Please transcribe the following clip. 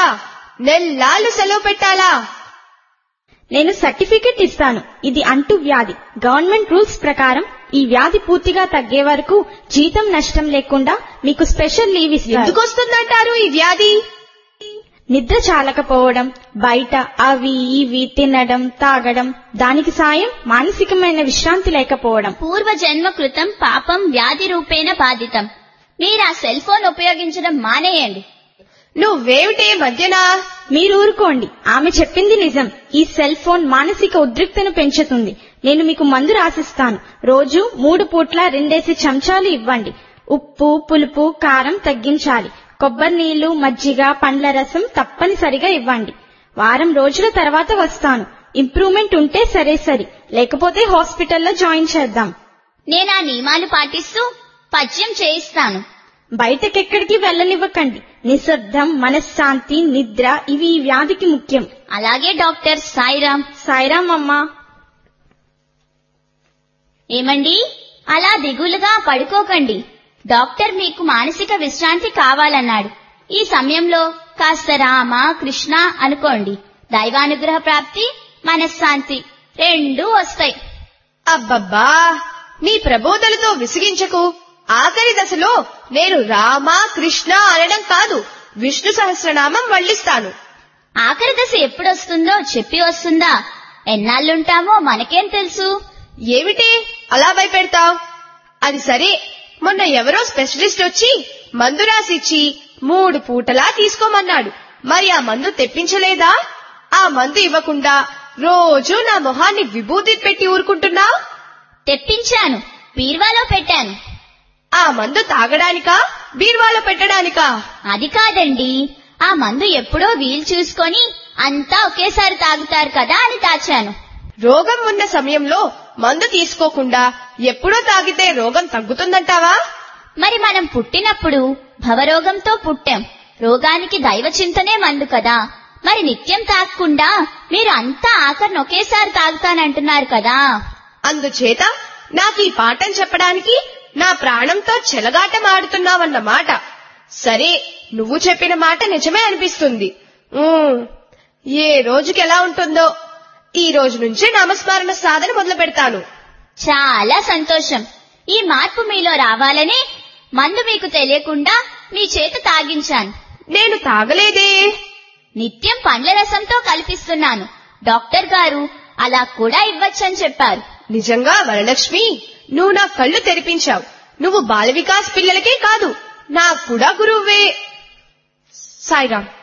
పెట్టాలా నెల్లాళ్ళు సెలవు పెట్టాలా నేను సర్టిఫికెట్ ఇస్తాను ఇది అంటు వ్యాధి గవర్నమెంట్ రూల్స్ ప్రకారం ఈ వ్యాధి పూర్తిగా తగ్గే వరకు జీతం నష్టం లేకుండా మీకు స్పెషల్ లీవ్ ఇస్తారు ఎందుకు వస్తుందంటారు ఈ వ్యాధి నిద్ర చాలకపోవడం బయట అవి ఇవి తినడం తాగడం దానికి సాయం మానసికమైన విశ్రాంతి లేకపోవడం పూర్వ జన్మ కృతం పాపం వ్యాధి రూపేణ బాధితం మీరు ఆ సెల్ ఫోన్ ఉపయోగించడం మానేయండి నువ్వేమిటి ఈ మధ్యన మీరు ఊరుకోండి ఆమె చెప్పింది నిజం ఈ సెల్ ఫోన్ మానసిక ఉద్రిక్తను పెంచుతుంది నేను మీకు మందు రాసిస్తాను రోజు మూడు పూట్ల రెండేసి చెంచాలు ఇవ్వండి ఉప్పు పులుపు కారం తగ్గించాలి కొబ్బరి నీళ్లు మజ్జిగ పండ్ల రసం తప్పనిసరిగా ఇవ్వండి వారం రోజుల తర్వాత వస్తాను ఇంప్రూవ్మెంట్ ఉంటే సరే సరి లేకపోతే హాస్పిటల్లో జాయిన్ చేద్దాం నేను ఆ నియమాలు పాటిస్తూ పద్యం చేయిస్తాను బయటకెక్కడికి వెళ్ళనివ్వకండి నిశ్శబ్దం మనశ్శాంతి నిద్ర ఇవి ఈ వ్యాధికి ముఖ్యం అలాగే డాక్టర్ సాయిరామ్ సాయిరామ్ అమ్మా ఏమండి అలా దిగులుగా పడుకోకండి డాక్టర్ మీకు మానసిక విశ్రాంతి కావాలన్నాడు ఈ సమయంలో కాస్త రామ కృష్ణ అనుకోండి దైవానుగ్రహ ప్రాప్తి మనశ్శాంతి రెండూ వస్తాయి అబ్బబ్బా నీ ప్రబోధలతో విసిగించకు ఆఖరి దశలో నేను రామ కృష్ణ అనడం కాదు విష్ణు సహస్రనామం వల్లిస్తాను ఆఖరి దశ ఎప్పుడొస్తుందో చెప్పి వస్తుందా ఎన్నాళ్ళుంటామో మనకేం తెలుసు ఏమిటి అలా భయపెడతావ్ అది సరే మొన్న ఎవరో స్పెషలిస్ట్ వచ్చి మందు రాసిచ్చి మూడు పూటలా తీసుకోమన్నాడు మరి ఆ మందు తెప్పించలేదా ఆ మందు ఇవ్వకుండా రోజు నా మొహాన్ని విభూతి పెట్టి ఊరుకుంటున్నావ్ తెప్పించాను బీర్వాలో పెట్టాను ఆ మందు తాగడానికా బీర్వాలో పెట్టడానికా అది కాదండి ఆ మందు ఎప్పుడో వీలు చూసుకొని అంతా ఒకేసారి తాగుతారు కదా అని దాచాను రోగం ఉన్న సమయంలో మందు తీసుకోకుండా ఎప్పుడో తాగితే రోగం తగ్గుతుందంటావా మరి మనం పుట్టినప్పుడు భవరోగంతో పుట్టాం రోగానికి దైవ చింతనే మందు కదా మరి నిత్యం తాగకుండా మీరు అంతా ఆఖరిని ఒకేసారి తాగుతానంటున్నారు కదా అందుచేత నాకు ఈ పాఠం చెప్పడానికి నా ప్రాణంతో చెలగాటం ఆడుతున్నావన్నమాట సరే నువ్వు చెప్పిన మాట నిజమే అనిపిస్తుంది ఉమ్, ఏ రోజుకి ఎలా ఉంటుందో ఈ రోజు నుంచే నామస్మరణ సాధన మొదలు పెడతాను చాలా సంతోషం ఈ మార్పు మీలో రావాలని మందు మీకు తెలియకుండా మీ చేత తాగించాను నేను తాగలేదే నిత్యం పండ్ల రసంతో కల్పిస్తున్నాను డాక్టర్ గారు అలా కూడా ఇవ్వచ్చని చెప్పారు నిజంగా వరలక్ష్మి నువ్వు నా కళ్ళు తెరిపించావు నువ్వు బాల వికాస్ పిల్లలకే కాదు నాకు కూడా గురువే సాయిరామ్